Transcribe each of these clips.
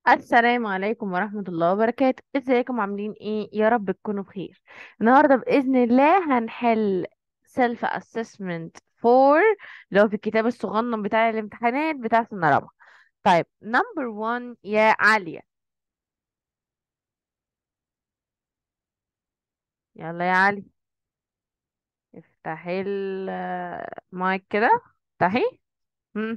السلام عليكم ورحمة الله وبركاته ازيكم عاملين ايه يا رب تكونوا بخير النهاردة بإذن الله هنحل self assessment 4 اللي هو في الكتاب الصغنن بتاع الامتحانات بتاع سنة رابعة طيب number one يا عالية يلا يا علي افتحي المايك كده افتحي مم.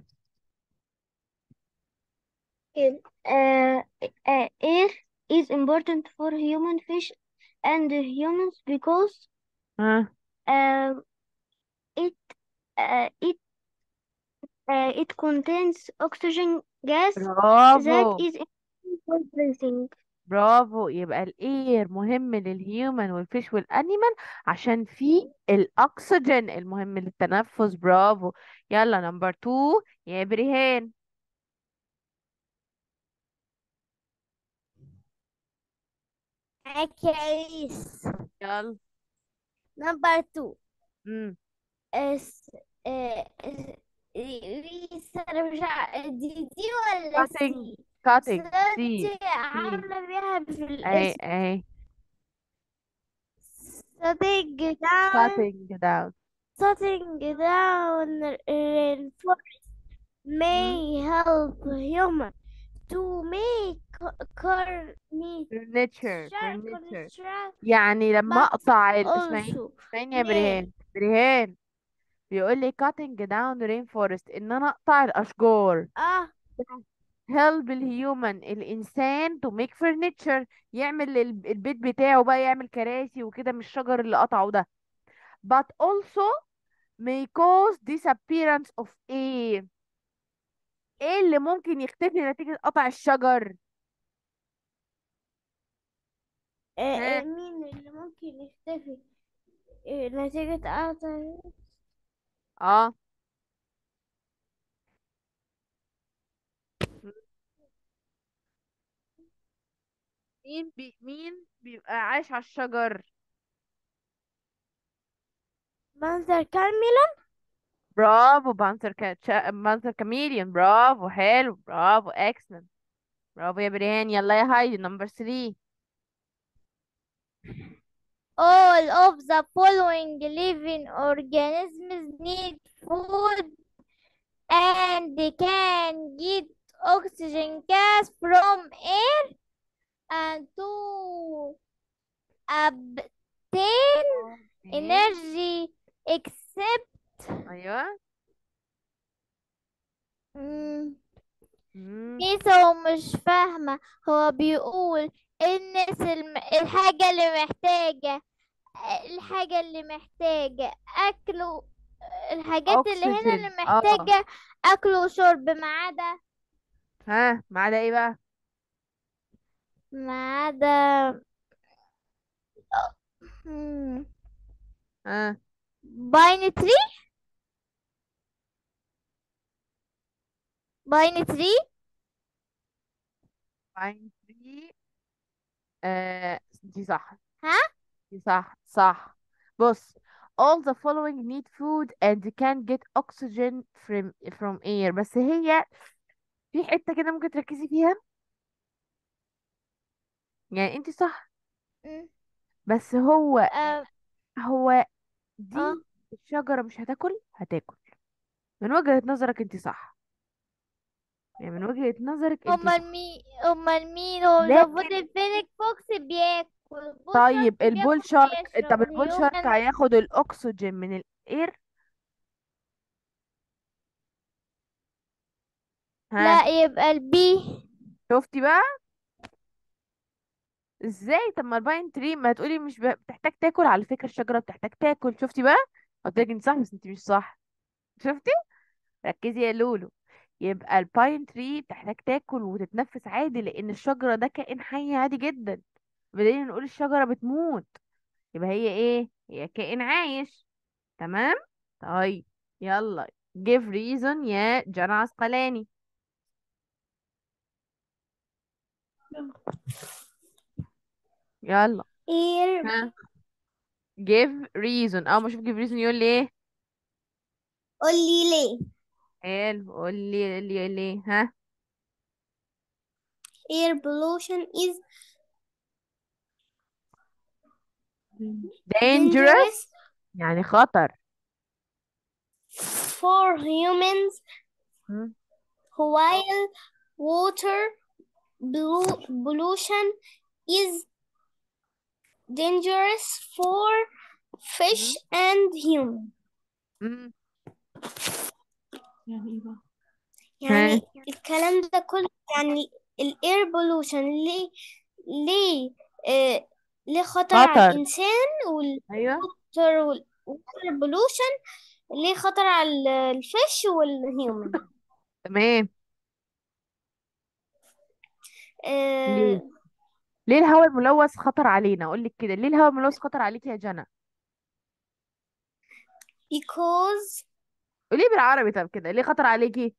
Okay. Uh, uh, air is important for human fish and humans because ها uh, it uh, it uh, it contains oxygen gas that برافو is important for breathing. برافو يبقى الاير مهم للهيومن والفيش والانيمال عشان فيه الاكسجين المهم للتنفس برافو يلا نمبر تو يا بريهان Aqueous. يلا Number two امم is uh, انا مش ع- دي دي ولا cutting سي cutting بس سي دي عاملة بيها في اهي الاسم اهي setting down cutting down setting down rainforest مم. may help human to make furniture furniture furniture construct يعني لما but اقطع ال- اسمعي also اسمعيني يا may بريهان بريهان بيقول لي cutting down rainforest ان انا اقطع الاشجار اه help الهيومن الإنسان to make furniture يعمل ال- البيت بتاعه بقى يعمل كراسي وكده من الشجر اللي قطعه ده but also may cause disappearance of ايه ايه اللي ممكن يختفي نتيجة قطع الشجر آه، آه، ها مين اللي ممكن يختفي آه، نتيجة قطع اه مين بي مين بيبقى عايش على الشجر منظر كاملة برافو بانثر كا... شا... بانثر كاميليون برافو حلو برافو excellent برافو يا بريهان يلا يا هايدي نمبر 3 all of the following living organisms need food and they can get oxygen gas from air and to obtain energy except ايوه مم، مم. ميسا ومش فاهمة هو بيقول الناس الم... الحاجة اللي محتاجة الحاجة اللي محتاجة أكل و- الحاجات اللي هنا اللي اكسجين اه محتاجة أكل وشرب ما عدا ها ما عدا ايه بقى ما عدا مم، ها باين تري باين تري باين 3 آه دي صح ها دي صح صح بص all the following need food and can get oxygen from from air بس هي في حتة كده ممكن تركزي فيها يعني انت صح مم، بس هو آه، هو دي اه الشجرة مش هتاكل هتاكل من وجهة نظرك انت صح يعني من وجهة نظرك انت أمال صح مين أمال مين هو المفروض لكن الفينيك فوكس بياكل البول طيب شارك البول بياكل شارك بيشرب طب البول شارك الهيومن هياخد الاكسجين من الاير ها لا يبقى البي شفتي بقى ازاي طب ما الباين تري ما تقولي مش ب- بتحتاج تاكل على فكرة الشجرة بتحتاج تاكل شفتي بقى قلت لك انت صح بس انت مش صح شفتي ركزي يا لولو يبقى الباين تري بتحتاج تاكل وتتنفس عادي لان الشجرة ده كائن حي عادي جدا بدليل نقول الشجرة بتموت يبقى هي ايه هي كائن عايش تمام طيب يلا give reason يا جنى عسقلاني يلا اير ها give reason او ما اشوف give reason يقول لي ايه قولي ليه حلو قول لي ليه ليه ها air pollution is dangerous dangerous يعني خطر for humans مم. while water pollu- pollution is dangerous for fish and human مم. يعني الكلام ده كله يعني الاير بولوشن ليه ليه آه ليه خطر على خطر الإنسان ايوه والوتر والوتر بولوشن ليه خطر على ال- الفيش والهيومن تمام آه ليه ليه الهواء الملوث خطر علينا اقول لك كده ليه الهواء الملوث خطر عليك يا جنى because قولي بالعربي طب كده ليه خطر عليكي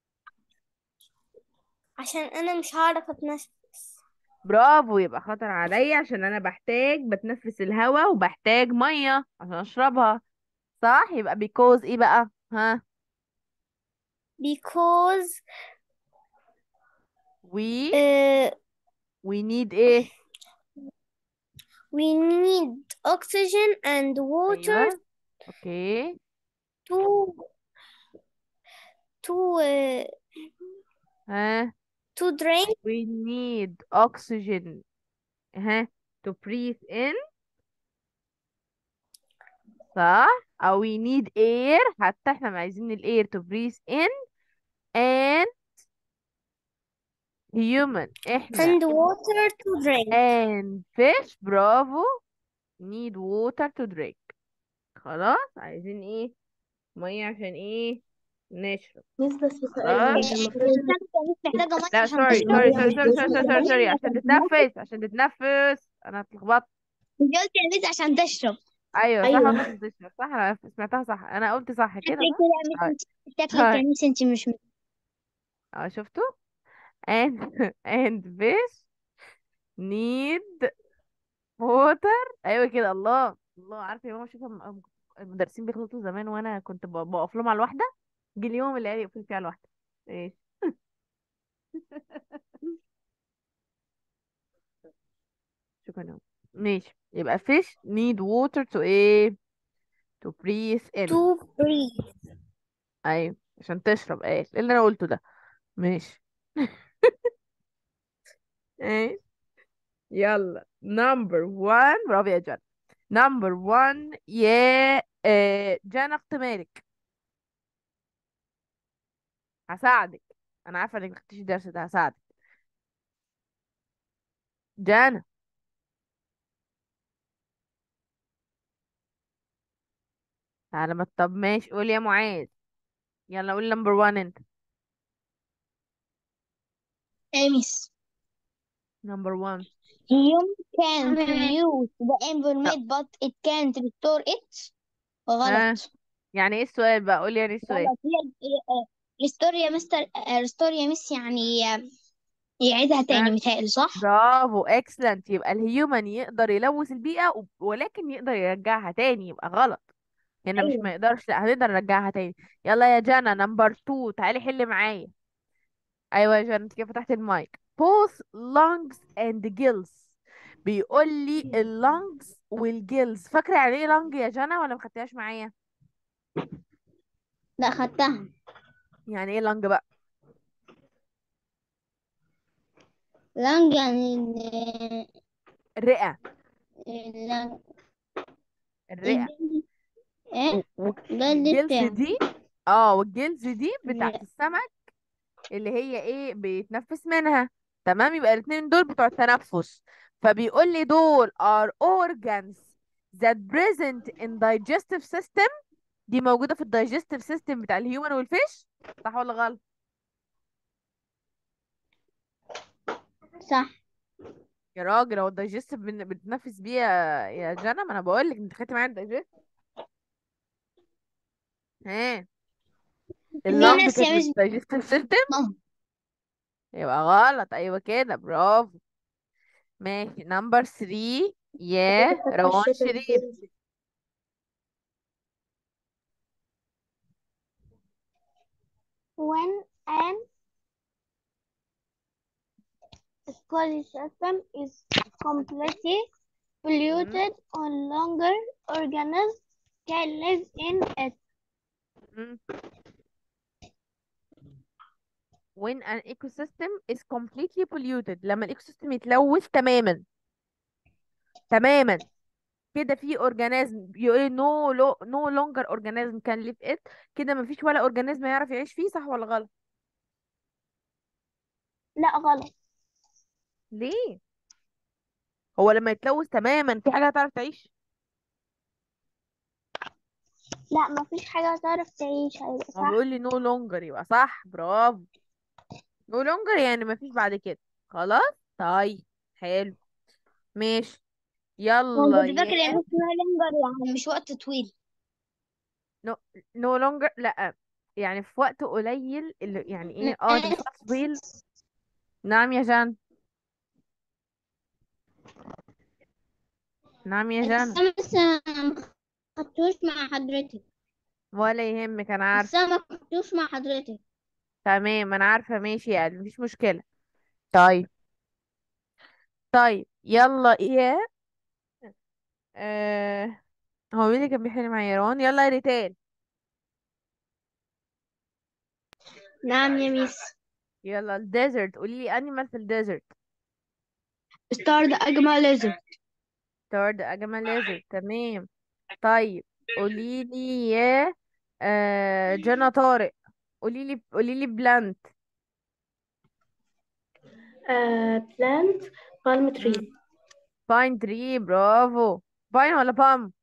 عشان أنا مش هعرف أتنفس برافو يبقى خطر عليا عشان انا بحتاج بتنفس الهواء وبحتاج ميه عشان اشربها صح يبقى because ايه بقى ها because we آه we need ايه we need oxygen and water ايوه اوكي to to آه ها to drink we need oxygen ها to breathe in صح او we need air حتى احنا عايزين الاير to breathe in and human احنا and water to drink and fish برافو need water to drink خلاص عايزين ايه مية عشان ايه نشرب مش بس خلاص محتاجة مية لا عشان سوري تشرب سوري سوري سوري سوري سوري سوري عشان تتنفس عشان تتنفس انا اتلخبطت انت قلت يا ميس عشان تشرب ايوه صح ايوه قلت عشان تشرب صح انا سمعتها صح انا قلت صح كده شكلك صح كده يا ميس انت شكلك هاي يا ميس انت مش اه شفتوا and and fish need water ايوه كده الله الله عارفه يا ماما شوف الم- المدرسين بيخلطوا زمان وانا كنت ب- بقف لهم على الواحده جه اليوم اللي قال يقفل فيه على الواحده ايش شكرا ماشي يبقى fish need water to ايه to breathe in to breathe ايوه عشان تشرب ايه إيه اللي انا قلته ده ماشي ايه يلا نمبر 1 برافو يا جنى نمبر 1 يا آه، جنى اختمالك هساعدك انا عارفه انك ما خدتيش الدرس ده هساعدك جانا تعالى ما طب ماشي قول يا معاذ يلا قول نمبر 1 انت يا ميس نمبر 1 Human can use the environment but it can't restore it ها غلط يعني ايه السؤال بقى قول يعني ايه السؤال غلط هي ريستور يا مستر ريستور يا ميس يعني آه، يعيدها تاني ها متهيألي صح؟ برافو اكسلنت يبقى الهيومن يقدر يلوث البيئة وب- ولكن يقدر يرجعها تاني يبقى غلط هنا مش أيوه ما يقدرش لا هنقدر نرجعها تاني يلا يا جانا نمبر 2 تعالي حلي معايا ايوه يا جانا انت كده فتحت المايك both lungs and gills بيقول لي اللونجز والجيلز فاكره يعني ايه لونج يا جانا ولا ما خدتهاش معايا لا خدتها يعني ايه لونج بقى لانج يعني ال- الرئه ال- الرئه الجلد ايه و- الجلد والجلز بتاعه دي اه والجلز دي بتاعت لا. السمك اللي هي ايه بيتنفس منها تمام يبقى الاتنين دول بتوع التنفس فبيقول لي دول are organs that present in digestive system دي موجودة في الدايجستيف سيستم بتاع الهيومن والفيش صح ولا غلط صح يا راجل هو الدايجستيف بن- بتنفس بيه يا يا جنى ما انا بقول لك انت خدتي معايا الدايجست ها في اللنج ناس يا كانت مس بالدايجستيف سيستم بطنهم يبقى غلط ايوه كده برافو ماشي نمبر 3 يا روان شريف when an ecosystem is completely polluted or longer organisms can live in it. مم. when an ecosystem is completely polluted لما الايكو سيستم يتلوث تماما تماما كده في اورجانيزم بيقول نو لو نو لونجر اورجانيزم كان ليف ات كده مفيش ولا اورجانيزم يعرف يعيش فيه صح ولا غلط لا غلط ليه هو لما يتلوث تماما في حاجه هتعرف تعيش لا ما فيش حاجة تعرف تعيش هيبقى هو صح بيقول لي نو لونجر يبقى صح برافو نو لونجر يعني مفيش بعد كده خلاص طيب حلو ماشي انا يلا كنت فاكر يا ان اسمها لينجر يعني مش وقت طويل نو نو لونجر لا يعني في وقت قليل اللي يعني ايه اه ده مش وقت طويل نعم يا جان نعم يا جان بس ما خدتوش مع حضرتك ولا يهمك انا عارفه بس ما خدتوش مع حضرتك تمام انا عارفه ماشي يعني مفيش مشكله طيب طيب يلا يا آه هو مين اللي كان بيحل مع يروان يلا يا ريتال نعم يا ميس يلا الديزرت قولي لي انيمال في الديزرت ستار ده أجمل ليزر ستارد اجمل ليزرد تمام طيب قولي لي يا آه جنى طارق قولي لي قولي لي بلانت بلانت بالم تري باين تري برافو باين ولا بام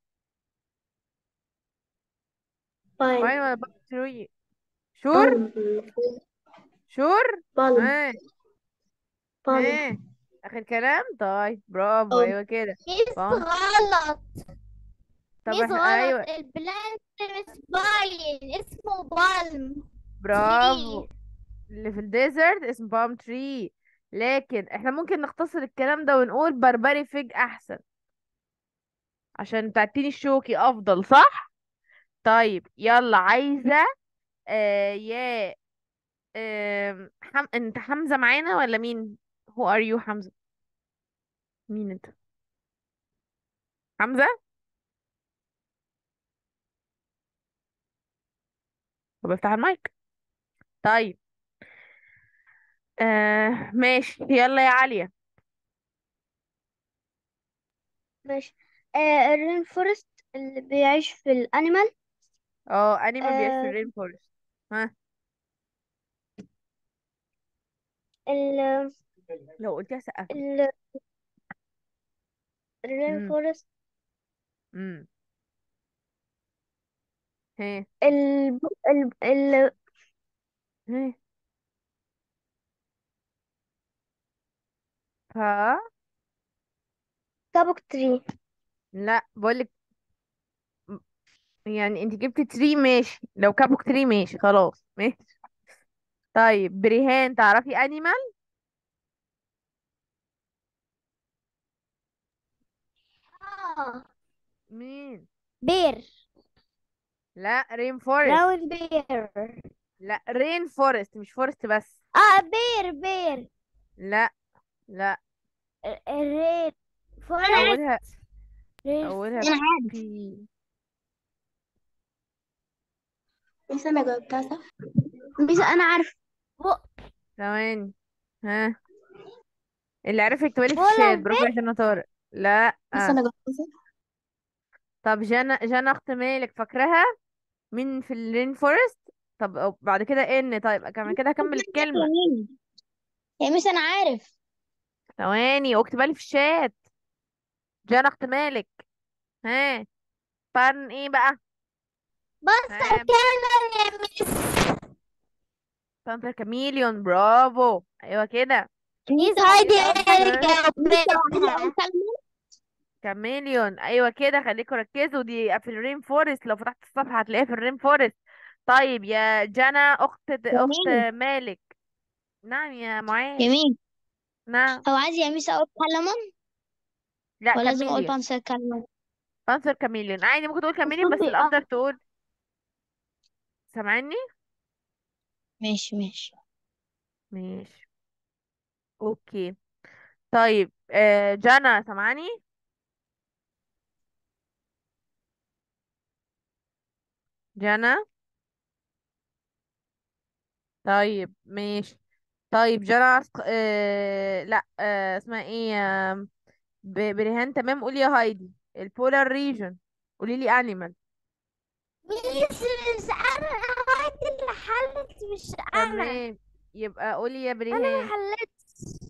باين باين ولا بام تري شور شور بالم ها ها اخر كلام طيب برافو أو. ايوه كده ميس فهمت. غلط طب ميس احنا غلط ايوه البلانت مش باين اسمه بالم برافو اللي في الديزرت اسمه بالم تري لكن احنا ممكن نختصر الكلام ده ونقول بربري فيج احسن عشان تعتيني الشوكي افضل صح طيب يلا عايزة آه يا آه حم... انت حمزة معانا ولا مين who are you حمزة مين انت حمزة طب افتح المايك طيب آه ماشي يلا يا عالية ماشي آه الرين فورست اللي بيعيش في الانيمال اه انيمال بيعيش في آه. الرين فورست ها ال لو قلتيها سقف ال الرين مم. فورست امم ها ال ال ال ها ها كابوك تري لا بقولك يعني انت جبتي تري ماشي لو كابوك تري ماشي خلاص ماشي طيب بريهان تعرفي انيمال اه مين بير لا رين فورست براون بير لا رين فورست مش فورست بس اه بير بير لا لا الريد فورست اولها ريد اولها انا عارف بي بس انا جاوبتها صح بس انا عارف ثواني ها اللي عرف يكتبها لي في ولا الشات برافو يا جنى طارق لا بس انا جاوبتها صح طب جنى جنى اخت مالك فاكراها مين في الرين فورست طب أو بعد كده ان طيب كمان كده هكمل الكلمة يا ميس انا عارف ثواني واكتبها لي في الشات جنى اخت مالك ها فن ايه بقى بس ها كمان يا ميس بانثر كاميليون برافو ايوه كده ميس هايدي ها جاوبتها كاميليون ايوه كده خليكم ركزوا دي في الرين فورست لو فتحت الصفحه هتلاقيها في الرين فورست طيب يا جنى اخت اخت جميل مالك نعم يا معاذ جميل نعم هو عايز يا ميس اقول كلمون لا ولا لازم اقول كاميليون بانسر كلمون بانثر كاميليون عادي ممكن تقول كاميليون بس صوتي اه الافضل تقول سامعني ماشي ماشي ماشي اوكي طيب آه جانا سامعاني جانا طيب ماشي طيب جانا عسق... آه... لا آه... اسمها ايه آه... ب... بريهان تمام قولي يا هايدي البولار ريجن قولي لي انيمال مش مش انا هايدي اللي حلت مش انا تمام يبقى قولي يا انا ما بريهان حلتش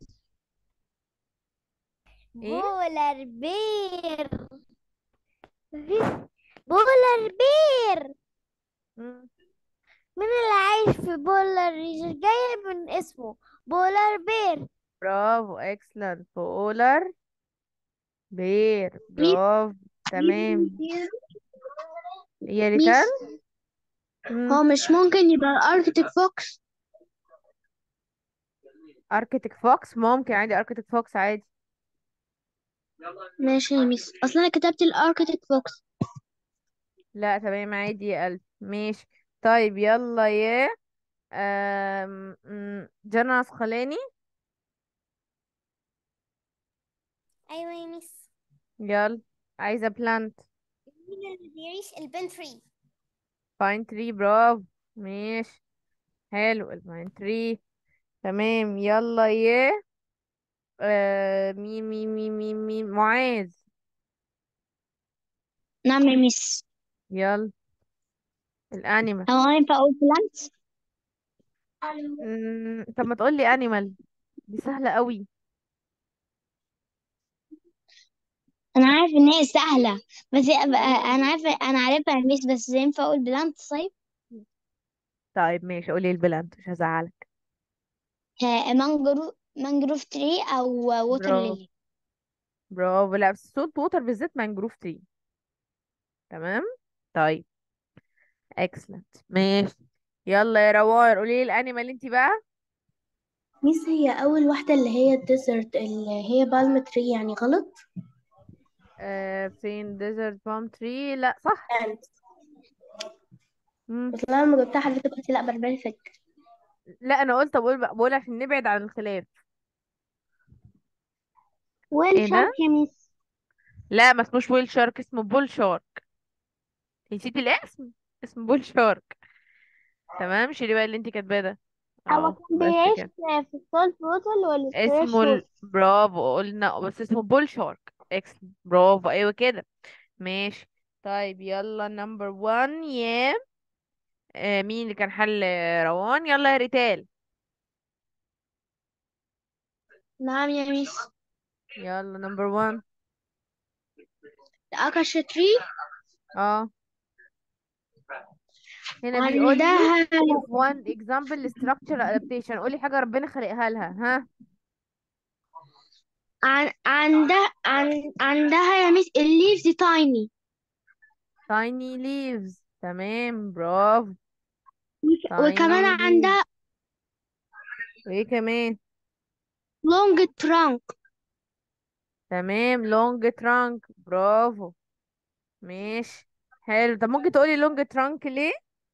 ايه بولر بير مفيش بولر بير مم. مين اللي عايش في بولر ريجن جاي من اسمه بولر بير برافو اكسلنت بولار بير ميس برافو تمام يا ميس ريتان مم. هو مش ممكن يبقى الاركتيك فوكس اركتيك فوكس ممكن عادي اركتيك فوكس عادي ماشي يا ميس اصلا انا كتبت الاركتيك فوكس لا تمام عادي يا قلب ماشي طيب يلا يا أم... م، جنى عسقلاني ايوه يا ميس يلا عايزة بلانت مين اللي بيعيش البن تري باين تري برافو ماشي حلو الباين تري تمام يلا يا آه... مين مين مين مين مين معاذ نعم يا ميس يلا الانيمال هو ينفع اقول بلانت مم... طب ما تقولي انيمال دي سهلة قوي انا عارف ان هي سهله بس هي- انا عارفه انا عارفها يا ميس بس ينفع اقول بلانت طيب طيب ماشي قولي البلانت مش هزعلك ها- مانجرو مانجروف تري او ووتر برافو ليلي برافو لا بس صوت ووتر بالذات مانجروف تري تمام طيب اكسلنت ماشي يلا يا روار قولي لي الانيمال انت بقى ميس هي أول واحدة اللي هي الديزرت اللي هي بالم تري يعني غلط آه فين ديزرت بالم تري لا صح يعني مم. بس أنا لما جبتها حضرتك قلتي لا بربري فكر لا انا قلت بقول بقول عشان نبعد عن الخلاف ويل ايه ده شارك يا ميس لا ما اسموش ويل شارك اسمه بول شارك نسيتي الاسم اسمه بول شارك تمام شيلي بقى اللي انت كاتباه ده هو اه كان بس بيعيش كده في السولت ووتر ولا الفريش اسمه ال... ووتر برافو قلنا بس اسمه بول شارك اكسلنت برافو ايوه كده ماشي طيب يلا نمبر وان يا آه مين اللي كان حل روان يلا يا ريتال نعم يا ميس يلا نمبر وان أكاش تري اه هنا بيقول لي عندها give one example structure adaptation قولي حاجة ربنا خلقها لها ها عن... عندها عن... عندها يا ميس الليفز تايني tiny leaves تمام برافو وكمان tiny leaves عندها وايه كمان لونج ترانك تمام long trunk برافو ماشي حلو طب ممكن تقولي long trunk ليه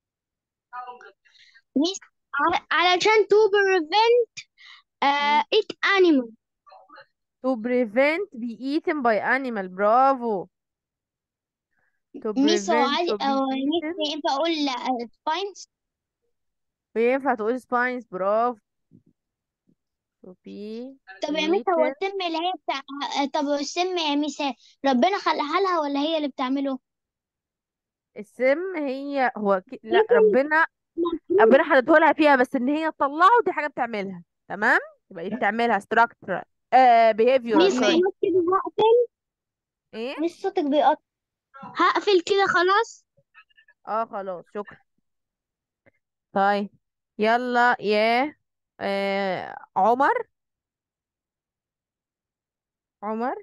ميس ع- علشان to prevent مم. uh, it animal to prevent be eaten by animal برافو to ميس هو prevent عادي to be هو ميس eaten ينفع اقول سباينز وينفع تقول spines برافو to be طب يا ميس هو eaten السم اللي هي بتاع طب السم يا ميس ربنا خلقها لها ولا هي اللي بتعمله السم هي هو ك... لا ربنا ربنا حاطه لها فيها بس ان هي تطلعه دي حاجه بتعملها تمام يبقى دي بتعملها structural آه behavioral ميس sorry خلاص كده هقفل ايه ميس صوتك بيقطع هقفل كده خلاص اه خلاص شكرا طيب يلا يا آه عمر عمر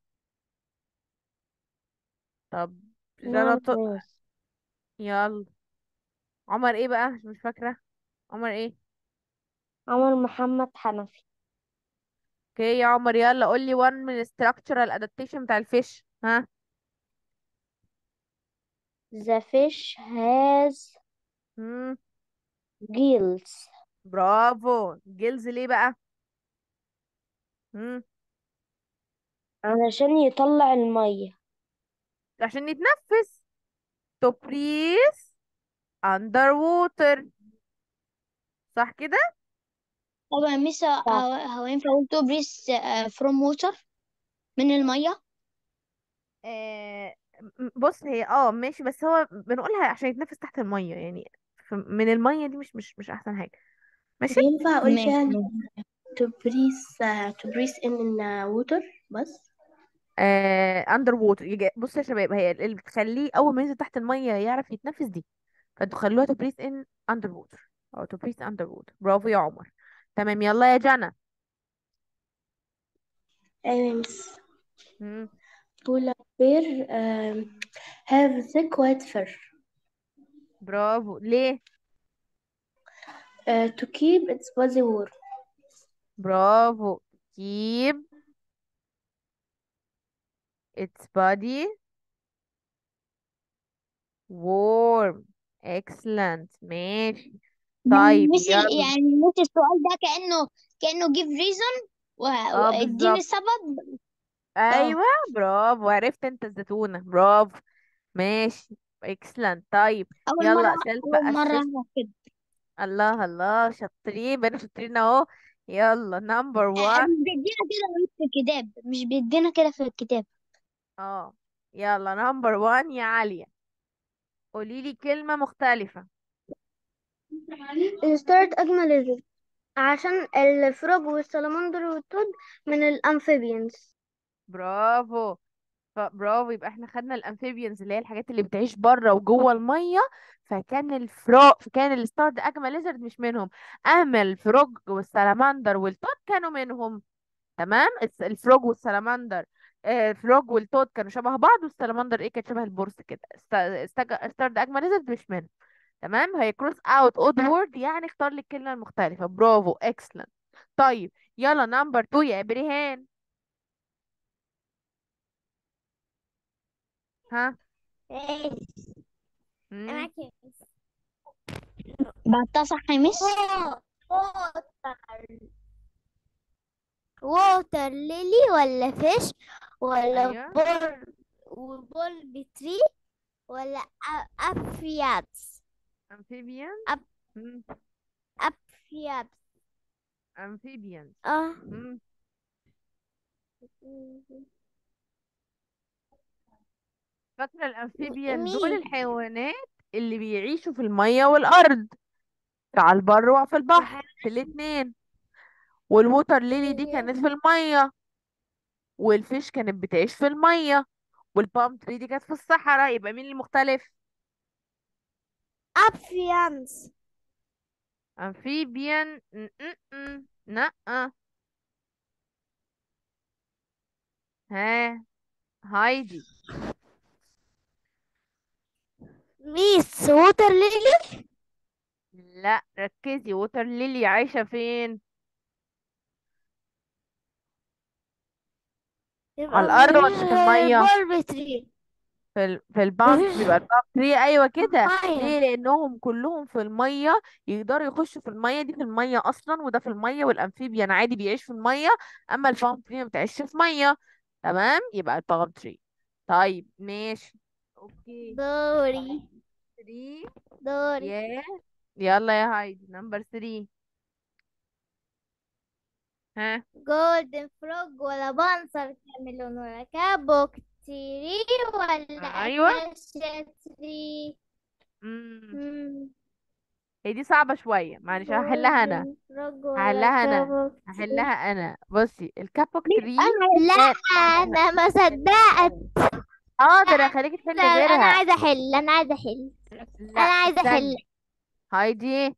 طب يلا نعم ط... ميس يلا عمر ايه بقى مش فاكره عمر ايه عمر محمد حنفي اوكي يا عمر يلا قول لي one من structural adaptation بتاع الفيش ها The fish has مم. gills برافو جيلز ليه بقى مم. علشان يطلع المية عشان يتنفس to breathe under water صح كده طب يا ميس هو هو ينفع اقول تو بريس فروم ووتر من المية آه م- بص هي اه ماشي بس هو بنقولها عشان يتنفس تحت المية يعني ف- من المية دي مش مش مش احسن حاجة ماشي ينفع أقول ماشي فيها ماشي. to breathe uh, to breathe in uh, water بس آه under water يجي بص يا شباب هي اللي بتخليه اول ما ينزل تحت المية يعرف يتنفس دي فانتوا خلوها to breathe in under water او to breathe under water برافو يا عمر تمام يلا يا جنى أيوة يا مس مم. polar bear um, have thick white fur برافو ليه uh, to keep its body warm برافو keep its body warm excellent ماشي طيب ميس يلا يعني ميس السؤال ده كأنه كأنه give reason و- اه واديني بالظبط السبب اه ايوه برافو عرفت انت الزتونة برافو ماشي excellent طيب أول يلا مرة self أول مرة assist أعرف كده الله الله شاطرين بقينا شاطرين اهو يلا نمبر آه، 1 مش بيدينا كده في الكتاب مش بيدينا كده في الكتاب اه يلا نمبر 1 يا عالية قوليلي كلمة مختلفة الستارت أجمل عشان الفروج والسلمندر والتود من الأمفيبيانز برافو ف- برافو يبقى احنا خدنا الامفيبيانز اللي هي الحاجات اللي بتعيش بره وجوه الميه فكان الفرو فكان الستارد اجمل ليزرد مش منهم اما الفروج والسلامندر والتوت كانوا منهم تمام الس- الفروج والسلامندر آه، الفروج والتوت كانوا شبه بعض والسلامندر ايه كانت شبه البورس كده ستارد اجمل ليزرد مش منهم تمام هي كروس اوت اود وورد يعني اختار لي الكلمه المختلفه برافو اكسلنت طيب يلا نمبر 2 يا ابريهان ها ايه مم. معاك يا مس. بعتها صح يا ميس ووتر ووتر ليلي ولا فيش ولا ايوه بول وبول بتري ولا أ- أفيابس amphibian أب مم. أفيابس amphibians اه مم. فاكرة الامفيبيان دول مين الحيوانات اللي بيعيشوا في المية والأرض على البر وفي البحر في الاتنين والووتر ليلي دي كانت في المية والفيش كانت بتعيش في المية والبام تري دي كانت في الصحراء يبقى مين المختلف أفيانس امفيبيان لا ها هايدي ميس ووتر ليلي لا ركزي ووتر ليلي عايشة فين على يبقى الأرض ولا في المية بول بتري في ال... في البامب بيبقى البامب تري ايوه كده مية ليه لانهم كلهم في الميه يقدروا يخشوا في الميه دي في الميه اصلا وده في الميه والامفيبيان عادي بيعيش في الميه اما البامب تري ما بتعيش في ميه تمام يبقى البامب تري طيب ماشي اوكي دوري 3 دوري يا يلا يا هايدي نمبر 3 ها جولدن فروج ولا بانسر كاميلون ولا كابوكتيري ولا ايوه اكاشا تري امم مم. هي دي صعبه شويه معلش هحلها انا جولدن فروج ولا هحلها انا كابوكتيري هحلها انا بصي الكابوك ميس تري أنا لا كان انا ما صدقت حاضر اخليكي تحلي انا غيرها عايزه احل انا عايزه احل لا انا عايزه احل استني هايدي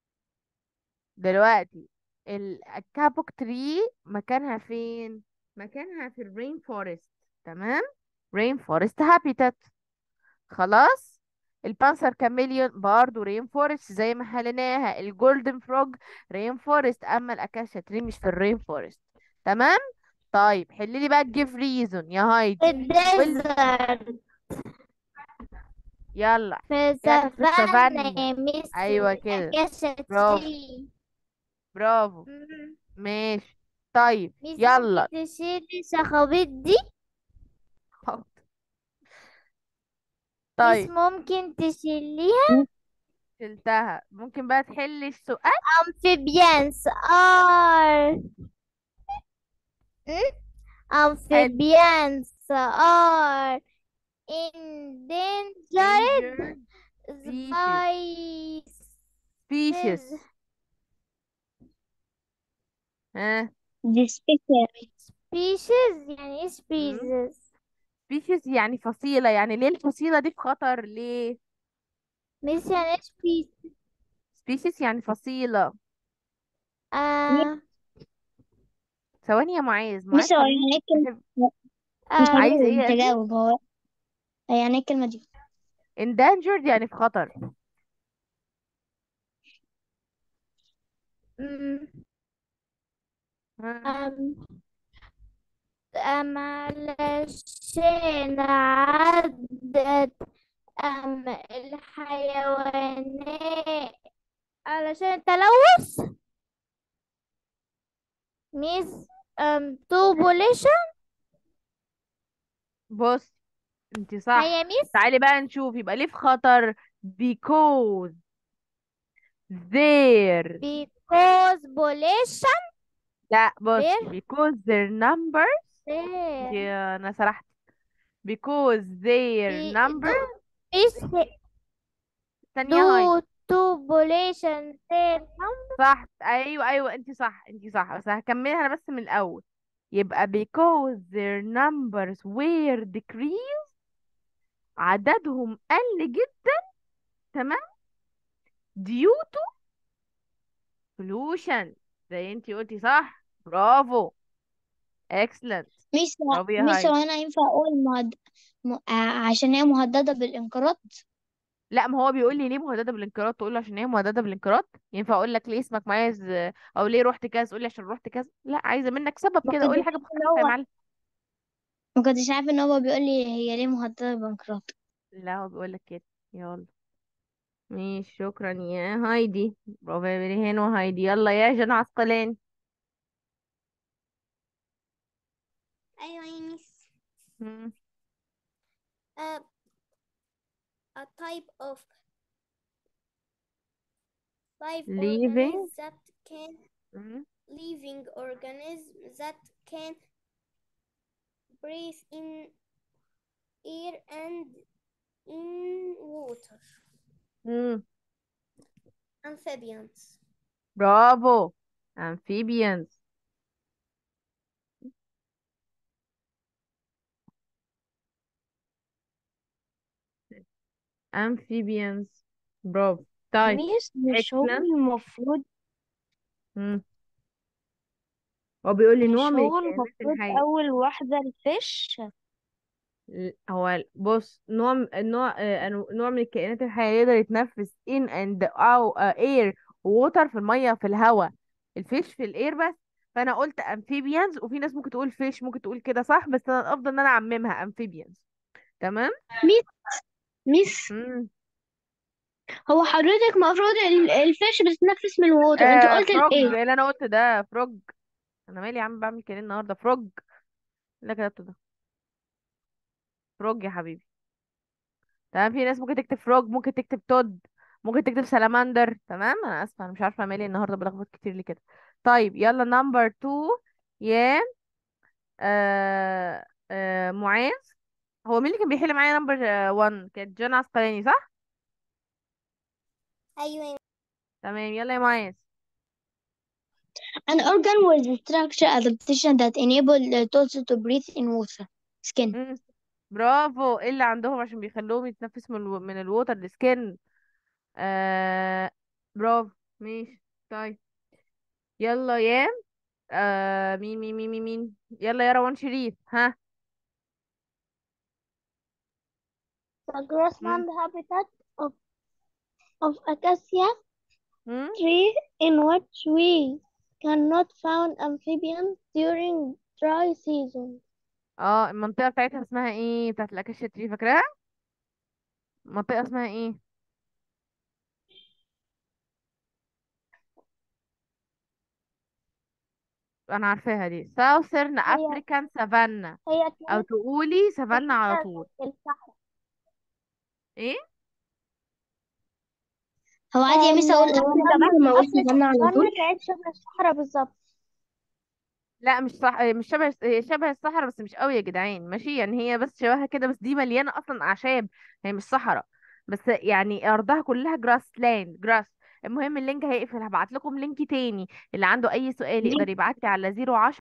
دلوقتي ال- الكابوك تري مكانها فين مكانها في الرين فورست تمام رين فورست هابيتات خلاص البانسر كاميليون برضه رين فورست زي ما حليناها الجولدن فروج رين فورست اما الاكاشا تري مش في الرين فورست تمام طيب حللي بقى جيف ريزون يا هايدي وال الديزرت يلا في كانت في سافانا السافانا يا ميس ايوه كده والأكاشا برافو تري برافو مم. ماشي طيب ميس يلا ممكن تشيلي الشخابيط دي حاضر. ميس طيب ممكن تشيليها شلتها ممكن بقى تحلي السؤال amphibians are amphibians are endangered Endangered species species ها دي سبيشال species يعني ايه species species يعني فصيلة يعني ليه الفصيلة دي في خطر ليه ميس يعني ايه species species يعني فصيلة آه ثواني يا معاذ معاذ مش هو حبيبي يعني إيه كلمة بحب- مش آه عايز هجاوب ايه مش يا أسماء؟ هجاوب هو يعني إيه الكلمة دي endangered يعني في خطر أم ها. أم أم علشان عدد أم الحيوانات علشان التلوث ميس أم population بص انت صح هي ميس تعالي بقى نشوف يبقى ليه في خطر because their because population لا بص their because their numbers their دي انا سرحت because their بي- numbers ميس ثانية هاي due to population their صح ايوه ايوه انت صح انت صح بس هكملها انا بس من الاول يبقى because their numbers were decreased عددهم قل جدا تمام due to pollution زي انت قلتي صح برافو excellent ميس برافو يا ميس هاي هو أنا ينفع أقول مهد... م... ع- عشان هي مهددة بالانقراض لا ما هو بيقول لي ليه مهدده بالانقراض تقول له عشان هي مهدده بالانقراض ينفع اقول لك ليه اسمك معاذ او ليه رحت كذا تقول لي عشان رحت كذا لا عايزه منك سبب ما كده قول لي كنتش حاجه عارفة إن مختلفه يا هو معلم ما كنتش عارفة إن هو بيقول لي هي ليه مهددة بالانقراض لا هو بيقول لك كده يلا ماشي شكرا يا هايدي برافو يا مريهان وهايدي يلا يا جنى عسقلاني أيوة يا ميس مم. a, a type of live Living. organism that can مم. living organism that can breathe in air and in water مم. amphibians برافو amphibians amphibians برافو طيب ميس مش هو excellent المفروض مم. هو بيقول لي نوع مش من هو الكائنات المفروض الحية أول واحدة الفيش ل- هو بص نوع م- نوع آه، أنو- نوع من الكائنات الحية يقدر يتنفس in and out آه، air water في المية في الهواء الفيش في الاير بس فانا قلت amphibians وفي ناس ممكن تقول فيش ممكن تقول كده صح بس انا الافضل ان انا اعممها amphibians تمام ميس مم. هو حضرتك المفروض ال- الفيش بتتنفس من الووتر انت آه قلت فروج الايه اللي انا قلت ده فروج انا مالي يا عم بعمل كده النهارده فروج اللي كتبته ده فروج يا حبيبي تمام في ناس ممكن تكتب فروج ممكن تكتب تود ممكن تكتب سلاماندر تمام انا اسفه انا مش عارفه مالي النهارده بلخبط كتير ليه كده طيب يلا نمبر 2 يا آه آه معاذ هو مين اللي كان بيحل معايا نمبر 1 كانت جانا عسقلاني صح أيوة يا تمام يلا يا معاذ an organ with structure adaptation that enable the toddler to breathe in water skin مم. برافو ايه اللي عندهم عشان بيخلوهم يتنفسوا من الو... من الووتر السكن آه برافو ماشي طيب يلا يا آه مين مين مين مين مين يلا يا روان شريف ها the مم. grassland habitat of of acacia مم. tree in which we cannot found amphibians during dry season. اه المنطقة بتاعتها اسمها ايه بتاعت الاكاشيا تري فاكراها منطقة اسمها ايه انا عارفاها دي southern هي African savanna هي او كانت تقولي سافانا على هي طول الصحراء ايه هو عادي يا ميس اقول ال- عمري ما اقول سافانا على الصحراء طول كانت شبه الصحراء بالظبط لا مش صح مش شبه هي شبه الصحراء بس مش قوي يا جدعان ماشي يعني هي بس شبهها كده بس دي مليانه اصلا اعشاب هي مش صحراء بس يعني ارضها كلها جراس لاند جراس المهم اللينك هيقفل هبعت لكم لينك تاني اللي عنده اي سؤال يقدر يبعت لي على 010